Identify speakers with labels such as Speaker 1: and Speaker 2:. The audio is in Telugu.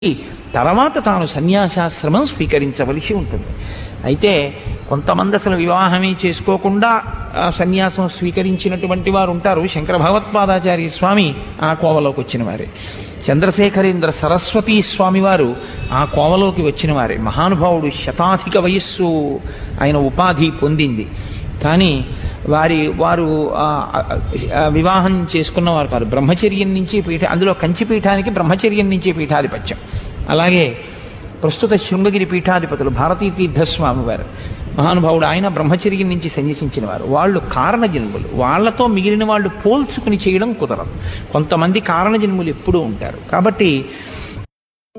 Speaker 1: తర్వాత తాను సన్యాసాశ్రమం స్వీకరించవలసి ఉంటుంది అయితే కొంతమంది అసలు వివాహమే చేసుకోకుండా ఆ సన్యాసం స్వీకరించినటువంటి వారు ఉంటారు శంకర భగవత్పాదాచార్య స్వామి ఆ కోవలోకి వచ్చిన వారే చంద్రశేఖరేంద్ర సరస్వతీ స్వామి వారు ఆ కోవలోకి వచ్చిన వారే మహానుభావుడు శతాధిక వయస్సు ఆయన ఉపాధి పొందింది కానీ వారి వారు ఆ, ఆ, వివాహం చేసుకున్నవారు కాదు బ్రహ్మచర్యం నుంచి పీఠ అందులో కంచిపీఠానికి బ్రహ్మచర్యం నుంచి పీఠాధిపత్యం అలాగే ప్రస్తుత శృంగగిరి పీఠాధిపతులు భారతీ తీర్థస్వామి వారు మహానుభావుడు ఆయన బ్రహ్మచర్యం నుంచి సన్యసించిన వారు వాళ్ళు కారణజన్ములు వాళ్ళతో మిగిలిన వాళ్ళు పోల్చుకుని చేయడం కుదరదు కొంతమంది కారణజన్ములు ఎప్పుడూ ఉంటారు కాబట్టి